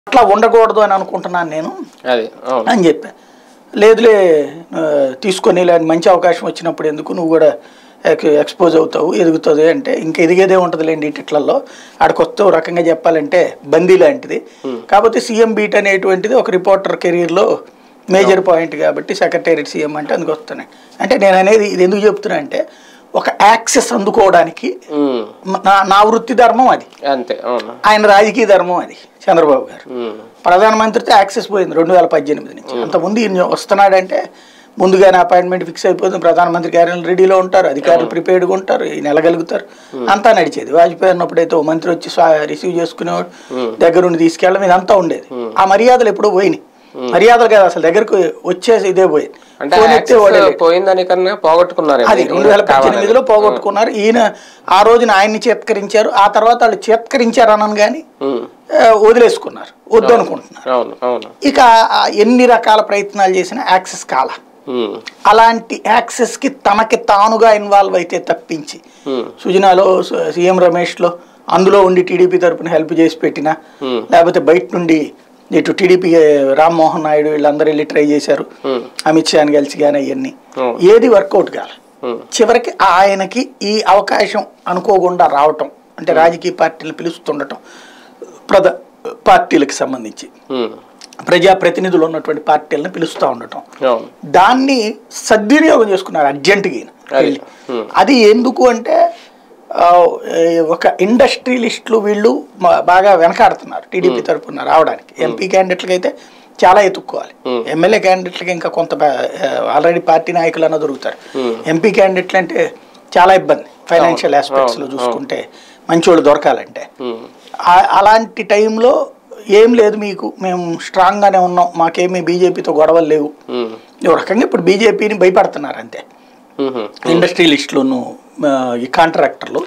అట్లా ఉండకూడదు అని అనుకుంటున్నాను నేను అది అవును అని చెప్పా లేదులే ఆ, తీసుకొని ఇలాంటి మంచి అవకాశం వచ్చినప్పుడు ఎందుకు నువ్వు కూడా ఎక్- ఎక్స్పోజ్ అవుతావు ఎదుగుతుంది అంటే ఇంకా ఎదిగేదే ఉంటుందిలేండి ఇట్లలో ఆడికి వస్తే ఓ రకంగా చెప్పాలంటే బందీ లాంటిది కాకపోతే సీఎం బీట్ అనేటువంటిది ఒక రిపోర్టర్ కెరీర్లో మేజర్ పాయింట్ కాబట్టి సెక్రటేరియట్ సీఎం అంటే అందుకు వస్తున్నాయి అంటే నేను అనేది ఇది ఎందుకు చెప్తున్నా అంటే ఒక యాక్సెస్ అందుకోవడానికి ఉమ్, నా నా వృత్తి ధర్మం అది అంతే అవును ఆయన రాజకీయ ధర్మం అది చంద్రబాబు గారు ఉమ్, ప్రధానమంత్రితో యాక్సెస్ పోయింది రెండు వేల పద్దెనిమిది నుంచి అంతకుముందు ఈయన వస్తున్నాడంటే ముందుగానే అపాయింట్మెంట్ ఫిక్స్ అయిపోతుంది ప్రధానమంత్రి కార్యాలయం రెడీలో ఉంటారు అధికారులు ప్రిపేర్డ్గా ఉంటారు ఈయన వెళ్ళగలుగుతారు అంతా నడిచేది వాజ్పేయి ఉన్నప్పుడైతే ఓ మంత్రి వచ్చి రిసీవ్ చేసుకునేవాడు దగ్గరుండి తీసుకెళ్ళడం ఇదంతా ఉండేది ఆ మర్యాదలు ఎప్పుడో పోయినాయి మర్యాదలు కాదు అసలు దగ్గరకు వచ్చేసి ఇదే పోయింది అంటే ఫోన్ ఎత్తే వాడే యాక్సెస్ లేడు. పోయిందని కన్నా పోగొట్టుకున్నారు అది రెండు వేల పద్దెనిమిదిలో పోగొట్టుకున్నారు ఈయన ఆ రోజున ఆయన్ని చేత్కరించారు ఆ తర్వాత వాళ్ళు చేత్కరించారు అనను కానీ వదిలేసుకున్నారు వద్దు అనుకుంటున్నారు అవును అవును ఇక ఆ ఎన్ని రకాల ప్రయత్నాలు చేసినా యాక్సెస్ కాల ఉమ్, అలాంటి యాక్సెస్కి తనకి తానుగా ఇన్వాల్వ్ అయితే తప్పించి ఉమ్, సుజనాలో సు- సీఎం రమేష్లో అందులో ఉండి టీడీపీ తరపున హెల్ప్ చేసి పెట్టినా Hmm. లేకపోతే బయట నుండి ఇటు టీడీపీ రామ్మోహన్ నాయుడు వీళ్ళందరూ వెళ్ళి ట్రై చేశారు ఉమ్, అమిత్ షాని కలిసి కానీ అవన్నీ Hmm. ఏది వర్కౌట్ కాలే ఉమ్, చివరికి ఆయనకి ఈ అవకాశం అనుకోకుండా రావటం అంటే రాజకీయ పార్టీలను పిలుస్తుండటం ప్రధ పార్టీలకు సంబంధించి ఉమ్, ప్రజాప్రతినిధులు ఉన్నటువంటి పార్టీలను పిలుస్తూ ఉండటం అవును దాన్ని సద్వినియోగం చేసుకున్నారు అర్జెంటుగా ఈయన అది. వెళ్ళి. Hmm. అది ఎందుకు అంటే ఆ, ఏ, ఒక ఇండస్ట్రియలిస్టులు వీళ్ళు మా- బాగా వెనకాడుతున్నారు టీడీపీ తరపున రావడానికి ఎంపీ క్యాండిడేట్లకి అయితే చాలా ఎత్తుక్కోవాలి Hmm. ఎమ్మెల్యే క్యాండిడేట్లకి ఇంకా కొంత ఆల్రెడీ పార్టీ నాయకులు అన్న దొరుకుతారు Hmm. ఎంపీ క్యాండిడేట్లు అంటే చాలా ఇబ్బంది ఫైనాన్షియల్ ఆస్పెక్ట్స్లో అవును, చూసుకుంటే మంచోళ్ళు దొరకాలంటే ఉమ్, ఆ- అలాంటి టైంలో ఏం లేదు మీకు మేము స్ట్రాంగ్గానే ఉన్నాం మాకేమీ బీజేపీతో గొడవలు లేవు ఉమ్, ఈ రకంగా ఇప్పుడు బీజేపీని భయపడుతున్నారు అంతే ఉమ్, ఇండస్ట్రియలిస్టులను ఈ కాంట్రాక్టర్లు